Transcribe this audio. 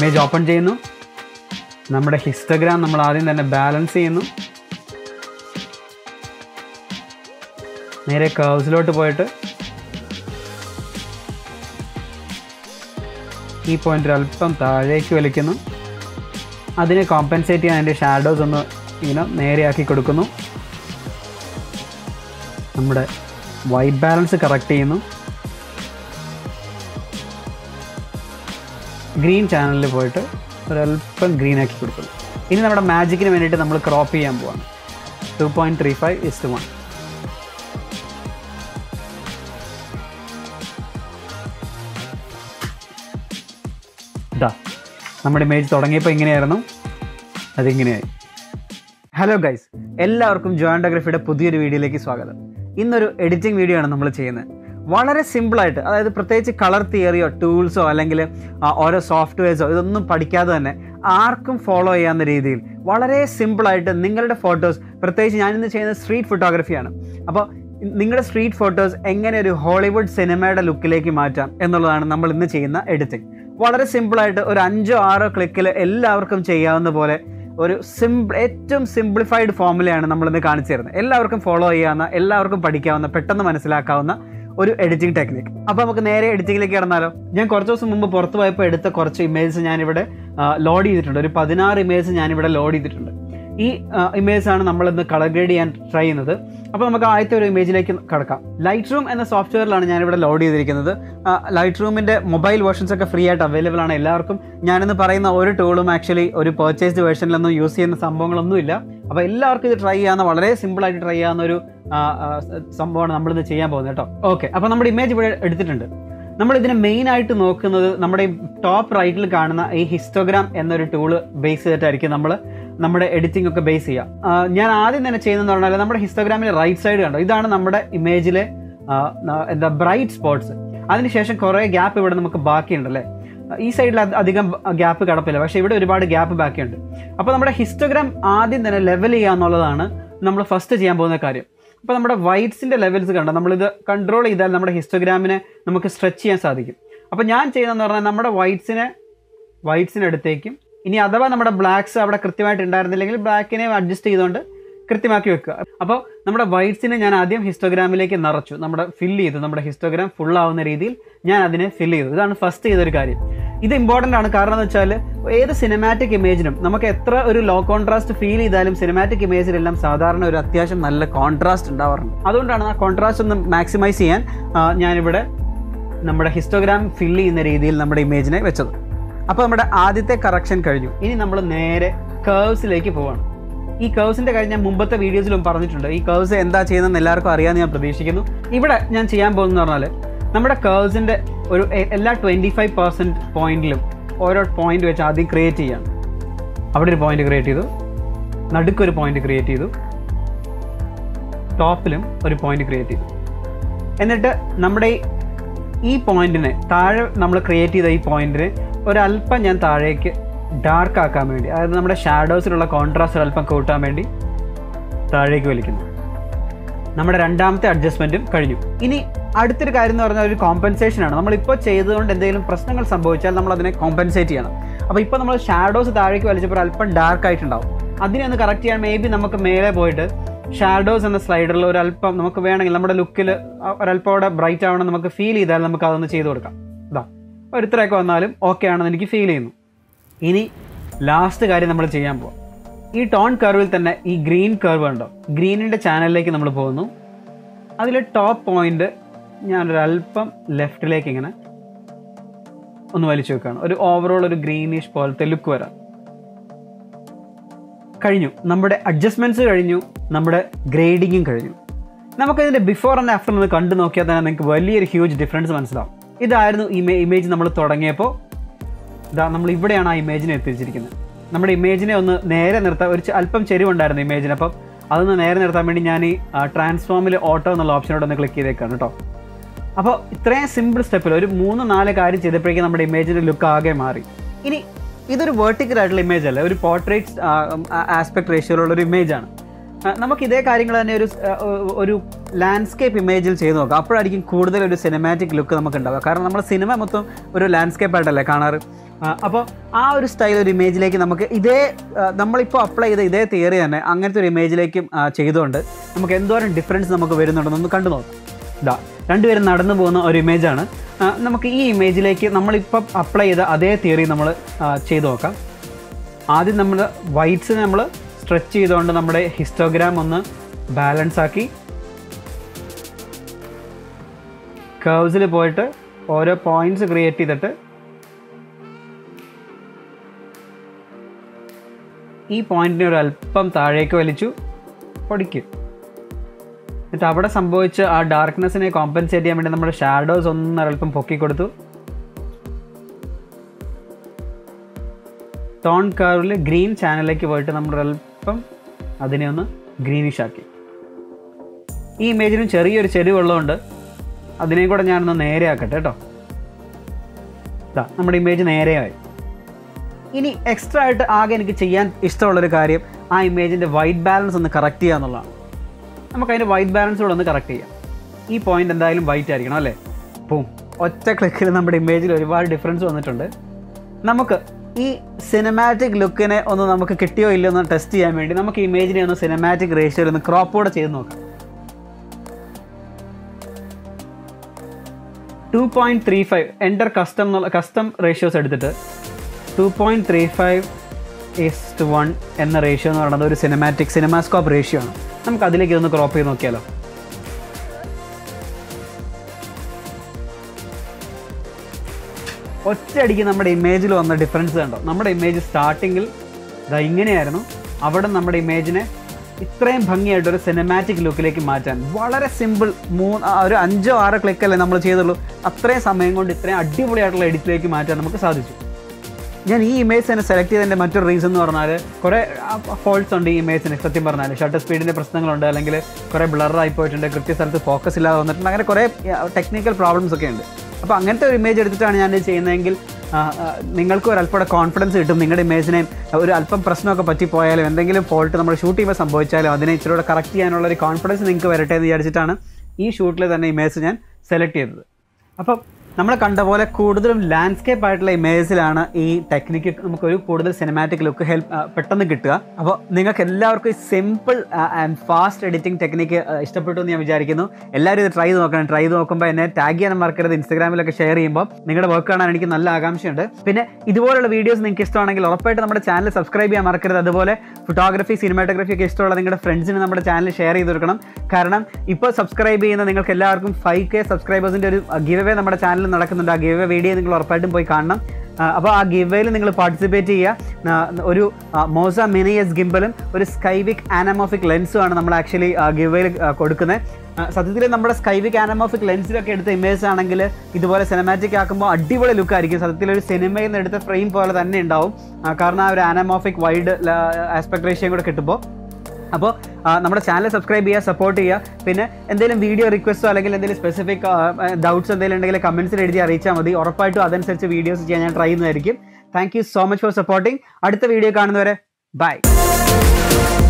image open ചെയ്യുന്നു നമ്മുടെ ഹിസ്റ്റഗ്രാം നമ്മൾ ആദ്യം തന്നെ ബാലൻസ് ചെയ്യുന്നു നേരെ കർവ്സിലോട്ട് പോയിട്ട് ഈ പോയിന്റ് അല്പം താഴേക്ക് വലിക്കുന്നു അതിനെ കോമ്പൻസേറ്റ് ചെയ്യാൻ അതിൻ്റെ ഷാഡോസ് ഒന്ന് ഇങ്ങനെ നേരെയാക്കി കൊടുക്കുന്നു നമ്മുടെ വൈറ്റ് ബാലൻസ് കറക്റ്റ് ചെയ്യുന്നു ഗ്രീൻ ചാനലിൽ പോയിട്ട് ഒരല്പം ഗ്രീൻ ആക്കി കൊടുക്കുന്നു ഇനി നമ്മുടെ മാജിക്കിന് വേണ്ടിയിട്ട് നമ്മൾ ക്രോപ്പ് ചെയ്യാൻ പോവാണ് two point three five is to one ഇതാ നമ്മുടെ ഇമേജ് തുടങ്ങിയപ്പോൾ ഇങ്ങനെയായിരുന്നു അതിങ്ങനെയായി ഹലോ ഗൈസ് എല്ലാവർക്കും ജോയിൻറ്റോഗ്രഫിയുടെ പുതിയൊരു വീഡിയോയിലേക്ക് സ്വാഗതം ഇന്നൊരു എഡിറ്റിംഗ് വീഡിയോ ആണ് നമ്മൾ ചെയ്യുന്നത് വളരെ സിമ്പിളായിട്ട് അതായത് പ്രത്യേകിച്ച് കളർ തിയറിയോ ടൂൾസോ അല്ലെങ്കിൽ ആ, ഓരോ സോഫ്റ്റ്വെയർസോ ഇതൊന്നും പഠിക്കാതെ തന്നെ ആർക്കും ഫോളോ ചെയ്യാവുന്ന രീതിയിൽ വളരെ സിമ്പിളായിട്ട് നിങ്ങളുടെ ഫോട്ടോസ് പ്രത്യേകിച്ച് ഞാനിന്ന് ചെയ്യുന്നത് സ്ട്രീറ്റ് ഫോട്ടോഗ്രഫിയാണ് അപ്പോൾ നിങ്ങളുടെ സ്ട്രീറ്റ് ഫോട്ടോസ് എങ്ങനെ ഒരു ഹോളിവുഡ് സിനിമയുടെ ലുക്കിലേക്ക് മാറ്റാം എന്നുള്ളതാണ് നമ്മൾ ഇന്ന് ചെയ്യുന്ന എഡിറ്റിംഗ് വളരെ സിമ്പിളായിട്ട് ഒരു അഞ്ചോ ആറോ ക്ലിക്കിൽ എല്ലാവർക്കും ചെയ്യാവുന്ന പോലെ ഒരു സിമ്പിൾ ഏറ്റവും സിംപ്ലിഫൈഡ് ഫോമുലയാണ് നമ്മളിന്ന് കാണിച്ചു തരുന്നത് എല്ലാവർക്കും ഫോളോ ചെയ്യാവുന്ന എല്ലാവർക്കും പഠിക്കാവുന്ന പെട്ടെന്ന് മനസ്സിലാക്കാവുന്ന ഒരു എഡിറ്റിംഗ് ടെക്നിക് അപ്പോൾ നമുക്ക് നേരെ എഡിറ്റിംഗിലേക്ക് കിടന്നാലോ ഞാൻ കുറച്ച് ദിവസം മുമ്പ് പുറത്ത് പോയപ്പോൾ എടുത്ത കുറച്ച് ഇമേജസ് ഞാനിവിടെ ലോഡ് ചെയ്തിട്ടുണ്ട് ഒരു പതിനാറ് ഇമേജ് ഞാനിവിടെ ലോഡ് ചെയ്തിട്ടുണ്ട് ഈ ഇമേജ് ആണ് നമ്മൾ ഇന്ന് കളർ ഗ്രേഡ് ചെയ്യാൻ ട്രൈ ചെയ്യുന്നത് അപ്പോൾ നമുക്ക് ആദ്യത്തെ ഒരു ഇമേജിലേക്ക് കടക്കാം ലൈറ്റ് റൂം എന്ന സോഫ്റ്റ്വെയറിലാണ് ഞാനിവിടെ ലോഡ് ചെയ്തിരിക്കുന്നത് ലൈറ്റ് റൂമിൻ്റെ മൊബൈൽ വേർഷൻസ് ഒക്കെ ഫ്രീ ആയിട്ട് അവൈലബിൾ ആണ് എല്ലാവർക്കും ഞാനിന്ന് പറയുന്ന ഒരു ടൂളും ആക്ച്വലി ഒരു പർച്ചേസ്ഡ് വേർഷനിലൊന്നും യൂസ് ചെയ്യുന്ന സംഭവങ്ങളൊന്നുമില്ല അപ്പോൾ എല്ലാവർക്കും ഇത് ട്രൈ ചെയ്യാവുന്ന വളരെ സിമ്പിളായിട്ട് ട്രൈ ചെയ്യാവുന്ന ഒരു ആ, ആ, സംഭവമാണ് നമ്മളിത് ചെയ്യാൻ പോകുന്നത് കേട്ടോ ഓക്കെ അപ്പോൾ നമ്മുടെ ഇമേജ് ഇവിടെ എടുത്തിട്ടുണ്ട് നമ്മൾ ഇതിനെ മെയിൻ ആയിട്ട് നോക്കുന്നത് നമ്മുടെ ടോപ്പ് റൈറ്റിൽ കാണുന്ന ഈ ഹിസ്റ്റോഗ്രാം എന്നൊരു ടൂള് ബേസ് ചെയ്തിട്ടായിരിക്കും നമ്മൾ നമ്മുടെ എഡിറ്റിംഗ് ഒക്കെ ബേസ് ചെയ്യുക ആ, ഞാൻ ആദ്യം തന്നെ ചെയ്യുന്നതെന്ന് പറഞ്ഞാൽ നമ്മുടെ ഹിസ്റ്റോഗ്രാമിലെ റൈറ്റ് സൈഡ് കണ്ടോ ഇതാണ് നമ്മുടെ ഇമേജിലെ ആ, ന- എന്താ ബ്രൈറ്റ് സ്പോട്ട്സ് അതിനുശേഷം കുറേ ഗ്യാപ്പ് ഇവിടെ നമുക്ക് ബാക്കിയുണ്ടല്ലേ ഈ സൈഡിൽ അധികം ഗ്യാപ്പ് കിടപ്പില്ല പക്ഷേ ഇവിടെ ഒരുപാട് ഗ്യാപ്പ് ബാക്കിയുണ്ട് അപ്പോൾ നമ്മുടെ ഹിസ്റ്റോഗ്രാം ആദ്യം തന്നെ ലെവൽ ചെയ്യുക എന്നുള്ളതാണ് നമ്മൾ ഫസ്റ്റ് ചെയ്യാൻ പോകുന്ന കാര്യം അപ്പോൾ നമ്മുടെ വൈറ്റ്സിൻ്റെ ലെവൽസ് കണ്ടോ നമ്മളിത് കൺട്രോൾ ചെയ്താൽ നമ്മുടെ ഹിസ്റ്റോഗ്രാമിനെ നമുക്ക് സ്ട്രെച്ച് ചെയ്യാൻ സാധിക്കും അപ്പോൾ ഞാൻ ചെയ്യുന്നതെന്ന് പറഞ്ഞാൽ നമ്മുടെ വൈറ്റ്സിനെ വൈറ്റ്സിനടുത്തേക്കും ഇനി അഥവാ നമ്മുടെ ബ്ലാക്സ് അവിടെ കൃത്യമായിട്ട് ഉണ്ടായിരുന്നില്ലെങ്കിൽ ബ്ലാക്കിനെ അഡ്ജസ്റ്റ് ചെയ്തുകൊണ്ട് കൃത്യമാക്കി വെക്കുക അപ്പോൾ നമ്മുടെ വൈറ്റ്സിനെ ഞാൻ ആദ്യം ഹിസ്റ്റോഗ്രാമിലേക്ക് നിറച്ചു നമ്മുടെ ഫില്ല് ചെയ്തു നമ്മുടെ ഹിസ്റ്റോഗ്രാം ഫുൾ ആവുന്ന രീതിയിൽ ഞാൻ അതിനെ ഫില്ല് ചെയ്തു ഇതാണ് ഫസ്റ്റ് ചെയ്തൊരു കാര്യം ഇത് ഇമ്പോർട്ടൻ്റ് ആണ് കാരണം എന്ന് വെച്ചാൽ ഏത് സിനിമാറ്റിക് ഇമേജിനും നമുക്ക് എത്ര ഒരു ലോ കോൺട്രാസ്റ്റ് ഫീൽ ചെയ്താലും സിനിമാറ്റിക് ഇമേജിലെല്ലാം സാധാരണ ഒരു അത്യാവശ്യം നല്ല കോൺട്രാസ്റ്റ് ഉണ്ടാവാറുണ്ട് അതുകൊണ്ടാണ് ആ കോൺട്രാസ്റ്റ് ഒന്ന് മാക്സിമൈസ് ചെയ്യാൻ ആ, ഞാനിവിടെ നമ്മുടെ ഹിസ്റ്റോഗ്രാം ഫില്ല് ചെയ്യുന്ന രീതിയിൽ നമ്മുടെ ഇമേജിനെ വെച്ചത് അപ്പോൾ നമ്മുടെ ആദ്യത്തെ കറക്ഷൻ കഴിഞ്ഞു ഇനി നമ്മൾ നേരെ കേർവ്സിലേക്ക് പോവാണ് ഈ കേർവ്സിന്റെ കാര്യം ഞാൻ മുമ്പത്തെ വീഡിയോസിലും പറഞ്ഞിട്ടുണ്ട് ഈ കേർവ്സ് എന്താ ചെയ്യുന്നതെന്ന് എല്ലാവർക്കും അറിയാമെന്ന് ഞാൻ പ്രതീക്ഷിക്കുന്നു ഇവിടെ ഞാൻ ചെയ്യാൻ പോകുന്നത് പറഞ്ഞാൽ നമ്മുടെ കേർവ്സിന്റെ ഒരു എ- എല്ലാ ട്വൻറ്റി ഫൈവ് പെർസെൻറ്റ് പോയിന്റിലും ഓരോ പോയിന്റ് വെച്ച് ആദ്യം ക്രിയേറ്റ് ചെയ്യാം അവിടെ ഒരു പോയിന്റ് ക്രിയേറ്റ് ചെയ്തു നടുക്കൊരു പോയിന്റ് ക്രിയേറ്റ് ചെയ്തു ടോപ്പിലും ഒരു പോയിന്റ് ക്രിയേറ്റ് ചെയ്തു എന്നിട്ട് നമ്മുടെ ഈ- ഈ പോയിന്റിനെ താഴെ നമ്മൾ ക്രിയേറ്റ് ചെയ്ത ഈ പോയിന്റിനെ ഒരല്പം ഞാൻ താഴേക്ക് ഡാർക്ക് ആക്കാൻ വേണ്ടി അതായത് നമ്മുടെ ഷാഡോസിലുള്ള കോൺട്രാസ്റ്റ് ഒരല്പം കൂട്ടാൻ വേണ്ടി താഴേക്ക് വലിക്കുന്നു നമ്മുടെ രണ്ടാമത്തെ അഡ്ജസ്റ്റ്മെന്റും കഴിഞ്ഞു ഇനി അടുത്തൊരു കാര്യം എന്ന് പറഞ്ഞാൽ ഒരു കോമ്പൻസേഷൻ ആണ് നമ്മളിപ്പോൾ ചെയ്തുകൊണ്ട് എന്തെങ്കിലും പ്രശ്നങ്ങൾ സംഭവിച്ചാൽ നമ്മൾ അതിനെ കോമ്പൻസേറ്റ് ചെയ്യണം അപ്പോൾ ഇപ്പോൾ നമ്മൾ ഷാഡോസ് താഴേക്ക് വലിച്ചപ്പോൾ അല്പം ഡാർക്ക് ആയിട്ടുണ്ടാവും അതിനെ ഒന്ന് കറക്റ്റ് ചെയ്യാൻ മേ ബി നമുക്ക് മേലെ പോയിട്ട് ഷാഡോസ് എന്ന സ്ലൈഡറിൽ ഒരല്പം നമുക്ക് വേണമെങ്കിൽ നമ്മുടെ ലുക്കിൽ ഒരല്പം അവിടെ ബ്രൈറ്റ് ആവണം നമുക്ക് ഫീൽ ചെയ്താൽ നമുക്ക് അതൊന്ന് ചെയ്ത് കൊടുക്കാം ഇതാ ഒരുത്തരൊക്കെ വന്നാലും ഓക്കെ ആണെന്ന് എനിക്ക് ഫീൽ ചെയ്യുന്നു ഇനി ലാസ്റ്റ് കാര്യം നമ്മൾ ചെയ്യാൻ പോവാം ഈ ടോൺ കർവിൽ തന്നെ ഈ ഗ്രീൻ കർവ് ഉണ്ടോ ഗ്രീനിൻ്റെ ചാനലിലേക്ക് നമ്മൾ പോകുന്നു അതിൽ ടോപ്പ് പോയിന്റ് ഞാനൊരു അല്പം ലെഫ്റ്റിലേക്ക് ഇങ്ങനെ ഒന്ന് വലിച്ചു വെക്കുകയാണ് ഒരു ഓവറോൾ ഒരു ഗ്രീനിഷ് പോലത്തെ ലുക്ക് വരാം കഴിഞ്ഞു നമ്മുടെ അഡ്ജസ്റ്റ്മെന്റ്സ് കഴിഞ്ഞു നമ്മുടെ ഗ്രേഡിങ്ങും കഴിഞ്ഞു നമുക്ക് ഇതിന്റെ ബിഫോർ ആൻഡ് ആഫ്റ്റർ ഒന്ന് കണ്ടു നോക്കിയാൽ തന്നെ നിങ്ങൾക്ക് വലിയൊരു ഹ്യൂജ് ഡിഫറൻസ് മനസ്സിലാവും ഇതായിരുന്നു ഇമേ ഇമേജ് നമ്മൾ തുടങ്ങിയപ്പോൾ ഇതാ നമ്മൾ ഇവിടെയാണ് ആ ഇമേജിനെ എത്തിച്ചിരിക്കുന്നത് നമ്മുടെ ഇമേജിനെ ഒന്ന് നേരെ നിർത്താൻ ഒരു ചെ- അല്പം ചെരിവുണ്ടായിരുന്നു ഇമേജിന് അപ്പം അതൊന്ന് നേരെ നിർത്താൻ വേണ്ടി ഞാൻ ഈ ട്രാൻസ്ഫോമിൽ ഓട്ടോ എന്നുള്ള ഓപ്ഷനോട് ഒന്ന് ക്ലിക്ക് ചെയ്തേക്കാണ് കേട്ടോ അപ്പോൾ ഇത്രയും സിമ്പിൾ സ്റ്റെപ്പിൽ ഒരു മൂന്ന് നാല് കാര്യം ചെയ്തപ്പോഴേക്കും നമ്മുടെ ഇമേജിൻ്റെ ലുക്ക് ആകെ മാറി ഇനി ഇതൊരു വേർട്ടിക്കൽ ആയിട്ടുള്ള ഇമേജ് അല്ല ഒരു പോർട്രേറ്റ് ആസ്പെക്ട് റേഷ്യോയിലുള്ള ഒരു ഇമേജ് ആണ് ആ, നമുക്ക് ഇതേ കാര്യങ്ങൾ തന്നെ ഒരു സ്- ആ, ഒ- ഒരു ലാൻഡ്സ്കേപ്പ് ഇമേജിൽ ചെയ്ത് നോക്കാം അപ്പോഴായിരിക്കും കൂടുതൽ ഒരു സിനിമാറ്റിക് ലുക്ക് നമുക്ക് ഉണ്ടാവുക കാരണം നമ്മൾ സിനിമ മൊത്തം ഒരു ലാൻഡ്സ്കേപ്പ് ആയിട്ടല്ലേ കാണാറ് അപ്പോൾ ആ ഒരു സ്റ്റൈൽ ഒരു ഇമേജിലേക്ക് നമുക്ക് ഇതേ ആ, നമ്മളിപ്പോൾ അപ്ലൈ ചെയ്ത ഇതേ തിയറി തന്നെ അങ്ങനത്തെ ഒരു ഇമേജിലേക്കും ആ, ചെയ്തുകൊണ്ട് നമുക്ക് എന്തോരം ഡിഫറൻസ് നമുക്ക് വരുന്നുണ്ടെന്നൊന്ന് കണ്ടു നോക്കാം ഇതാ രണ്ടുപേരും നടന്നു പോകുന്ന ഒരു ഇമേജാണ് ആ, നമുക്ക് ഈ ഇമേജിലേക്ക് നമ്മളിപ്പം അപ്ലൈ ചെയ്ത അതേ തിയറി നമ്മൾ ചെയ്തു നോക്കാം ആദ്യം നമ്മൾ വൈറ്റ്സിനെ നമ്മൾ സ്ട്രെച്ച് ചെയ്തുകൊണ്ട് നമ്മുടെ ഹിസ്റ്റോഗ്രാം ഒന്ന് ബാലൻസ് ആക്കി കേവ്സിൽ പോയിട്ട് ഓരോ പോയിന്റ്സ് ക്രിയേറ്റ് ചെയ്തിട്ട് ഈ പോയിന്റിനെ ഒരു അല്പം താഴേക്ക് വലിച്ചു പൊടിക്കും എന്നിട്ട് അവിടെ സംഭവിച്ച ആ ഡാർക്ക്നെസ്സിനെ കോമ്പൻസേറ്റ് ചെയ്യാൻ വേണ്ടി നമ്മുടെ ഷാഡോസ് ഒന്ന് ഒരല്പം പൊക്കി കൊടുത്തു ടോൺ കാറിൽ ഗ്രീൻ ചാനലിലേക്ക് പോയിട്ട് നമ്മൾ അല്പം അതിനെ ഒന്ന് ഗ്രീനിഷ് ആക്കി ഈ ഇമേജിനും ചെറിയൊരു ചെരിവുള്ളതുകൊണ്ട് അതിനെയും കൂടെ ഞാനൊന്ന് നേരെ ആക്കട്ടെ കേട്ടോ ഇതാ നമ്മുടെ ഇമേജ് നേരെയായി ഇനി എക്സ്ട്രാ ആയിട്ട് ആകെ എനിക്ക് ചെയ്യാൻ ഇഷ്ടമുള്ളൊരു കാര്യം ആ ഇമേജിൻ്റെ വൈറ്റ് ബാലൻസ് ഒന്ന് കറക്റ്റ് ചെയ്യുക എന്നുള്ളതാണ് നമുക്ക് അതിൻ്റെ വൈറ്റ് ബാലൻസ് കൂടെ ഒന്ന് കറക്റ്റ് ചെയ്യാം ഈ പോയിന്റ് എന്തായാലും വൈറ്റ് ആയിരിക്കണം അല്ലേ പൂം ഒറ്റ ക്ലിക്കിൽ നമ്മുടെ ഇമേജിൽ ഒരുപാട് ഡിഫറൻസ് വന്നിട്ടുണ്ട് നമുക്ക് ഈ സിനിമാറ്റിക് ലുക്കിനെ ഒന്ന് നമുക്ക് കിട്ടിയോ ഇല്ലയോ എന്ന് ടെസ്റ്റ് ചെയ്യാൻ വേണ്ടി നമുക്ക് ഇമേജിനെ ഒന്ന് സിനിമാറ്റിക് റേഷ്യോയിൽ ഒന്ന് ക്രോപ്പ് കൂടെ ചെയ്ത് നോക്കാം two point three five enter custom എന്നുള്ള കസ്റ്റം റേഷ്യോസ് എടുത്തിട്ട് two point three five is to one എന്ന റേഷ്യോ എന്ന് പറയുന്നത് ഒരു സിനിമാറ്റിക് സിനിമാസ്കോപ്പ് റേഷ്യോ ആണ് നമുക്ക് അതിലേക്ക് ഇതൊന്ന് ക്രോപ്പ് ചെയ്ത് നോക്കിയാലോ ഒറ്റയടിക്ക് നമ്മുടെ ഇമേജിൽ വന്ന ഡിഫറൻസ് കണ്ടോ നമ്മുടെ ഇമേജ് സ്റ്റാർട്ടിങ്ങിൽ ഇതാ ഇങ്ങനെയായിരുന്നു അവിടെ നമ്മുടെ ഇമേജിനെ ഇത്രയും ഭംഗിയായിട്ട് ഒരു സിനിമാറ്റിക് ലുക്കിലേക്ക് മാറ്റാൻ വളരെ സിമ്പിൾ മൂന്ന് ആ, ഒരു അഞ്ചോ ആറോ ക്ലിക്കല്ലേ നമ്മൾ ചെയ്തുള്ളൂ അത്രയും സമയം കൊണ്ട് ഇത്രയും അടിപൊളിയായിട്ടുള്ള എഡിറ്റിലേക്ക് മാറ്റാൻ നമുക്ക് സാധിച്ചു ഞാൻ ഈ ഇമേജ് തന്നെ സെലക്ട് ചെയ്തതിൻ്റെ മറ്റൊരു റീസൺ എന്ന് പറഞ്ഞാൽ കുറേ ഫോൾട്ട്സ് ഉണ്ട് ഈ ഇമേജിന് സത്യം പറഞ്ഞാൽ ഷട്ടർ സ്പീഡിൻ്റെ പ്രശ്നങ്ങളുണ്ട് അല്ലെങ്കിൽ കുറേ ബ്ലറായി പോയിട്ടുണ്ട് കൃത്യ സ്ഥലത്ത് ഫോക്കസ് ഇല്ലാതെ വന്നിട്ടുണ്ട് അങ്ങനെ കുറേ ടെക്നിക്കൽ പ്രോബ്ലംസ് ഒക്കെ ഉണ്ട് അപ്പോൾ അങ്ങനത്തെ ഒരു ഇമേജ് എടുത്തിട്ടാണ് ഞാൻ ഇത് ചെയ്യുന്നതെങ്കിൽ ആ, ആ, നിങ്ങൾക്ക് ഒരു അല്പം കോൺഫിഡൻസ് കിട്ടും നിങ്ങളുടെ ഇമേജിനെ ഒരു അല്പം പ്രശ്നമൊക്കെ പറ്റിപ്പോയാലും എന്തെങ്കിലും ഫോൾട്ട് നമ്മൾ ഷൂട്ട് ചെയ്യുമ്പോൾ സംഭവിച്ചാലും അതിനെ ഇച്ചിരി കൂടെ കറക്റ്റ് ചെയ്യാനുള്ള ഒരു കോൺഫിഡൻസ് നിങ്ങൾക്ക് വരട്ടെ എന്ന് വിചാരിച്ചിട്ടാണ് ഈ ഷൂട്ടിൽ തന്നെ ഇമേജ് ഞാൻ സെലക്ട് ചെയ്തത് അപ്പം നമ്മൾ കണ്ട പോലെ കൂടുതലും ലാൻഡ്സ്കേപ്പ് ആയിട്ടുള്ള ഇമേജിലാണ് ഈ ടെക്നിക്ക് നമുക്കൊരു കൂടുതൽ സിനിമാറ്റിക് ലുക്ക് ഹെൽപ്പ് പെട്ടെന്ന് കിട്ടുക അപ്പോൾ നിങ്ങൾക്ക് എല്ലാവർക്കും ഈ simple and fast editing technique ഇഷ്ടപ്പെട്ടു എന്ന് ഞാൻ വിചാരിക്കുന്നു എല്ലാവരും ഇത് ട്രൈ ചെയ്ത് നോക്കണം ട്രൈ ചെയ്ത് നോക്കുമ്പോൾ എന്നെ ടാഗ് ചെയ്യാൻ മറക്കരുത് ഇൻസ്റ്റാഗ്രാമിലൊക്കെ ഷെയർ ചെയ്യുമ്പോൾ നിങ്ങളുടെ വർക്ക് കാണാൻ എനിക്ക് നല്ല ആകാംക്ഷയുണ്ട് പിന്നെ ഇതുപോലുള്ള വീഡിയോസ് നിങ്ങൾക്ക് ഇഷ്ടമാണെങ്കിൽ ഉറപ്പായിട്ട് നമ്മുടെ ചാനൽ സബ്സ്ക്രൈബ് ചെയ്യാൻ മറക്കരുത് അതുപോലെ ഫോട്ടോഗ്രഫി സിനിമാറ്റോഗ്രഫി ഒക്കെ ഇഷ്ടമുള്ള നിങ്ങളുടെ ഫ്രണ്ട്സിന് നമ്മുടെ ചാനൽ ഷെയർ ചെയ്ത് കൊടുക്കണം കാരണം ഇപ്പോൾ സബ്സ്ക്രൈബ് ചെയ്യുന്ന നിങ്ങൾക്ക് എല്ലാവർക്കും ഫൈവ് കെ സബ്സ്ക്രൈബേഴ്സിൻ്റെ ഒരു ഗിവ് അവേ നമ്മുടെ ചാനലിൽ നടക്കുന്നുണ്ട് ആ ഗിവ് അവേ വീഡിയോ നിങ്ങൾ ഉറപ്പായിട്ടും പോയി കാണണം അപ്പോൾ ആ ഗിവ് വേയിൽ നിങ്ങൾ പാർട്ടിസിപ്പേറ്റ് ചെയ്യുക ആ, ഒരു മോസ മിനി എസ് ഗിംബലും ഒരു സ്കൈവിക് ആനമോഫിക് ലെൻസും ആണ് നമ്മൾ ആക്ച്വലി ഗിവ് വേയിൽ കൊടുക്കുന്നത് സത്യത്തിൽ നമ്മുടെ സ്കൈവിക് ആനമോഫിക് ലെൻസിലൊക്കെ എടുത്ത ഇമേജ് ആണെങ്കിൽ ഇതുപോലെ സിനിമാറ്റിക് ആക്കുമ്പോൾ അടിപൊളി ലുക്ക് ആയിരിക്കും സത്യത്തിൽ ഒരു സിനിമയിൽ നിന്ന് എടുത്ത ഫ്രെയിം പോലെ തന്നെ ഉണ്ടാവും ആ, കാരണം ആ ഒരു ആനമോഫിക് വൈഡ് ആസ്പെക്ട് റേഷ്യം കൂടെ കിട്ടുമ്പോൾ അപ്പോൾ നമ്മുടെ ചാനൽ സബ്സ്ക്രൈബ് ചെയ്യുക സപ്പോർട്ട് ചെയ്യുക പിന്നെ എന്തെങ്കിലും വീഡിയോ റിക്വസ്റ്റോ അല്ലെങ്കിൽ എന്തെങ്കിലും സ്പെസിഫിക് ഡൗട്ട്സ് എന്തെങ്കിലും ഉണ്ടെങ്കിൽ കമൻസിൽ എഴുതി അറിയിച്ചാൽ മതി ഉറപ്പായിട്ടും അതനുസരിച്ച് വീഡിയോസ് ചെയ്യാൻ ഞാൻ ട്രൈ ചെയ്യുന്നതായിരിക്കും thank you so much for supporting അടുത്ത വീഡിയോ കാണുന്നവരെ ബൈ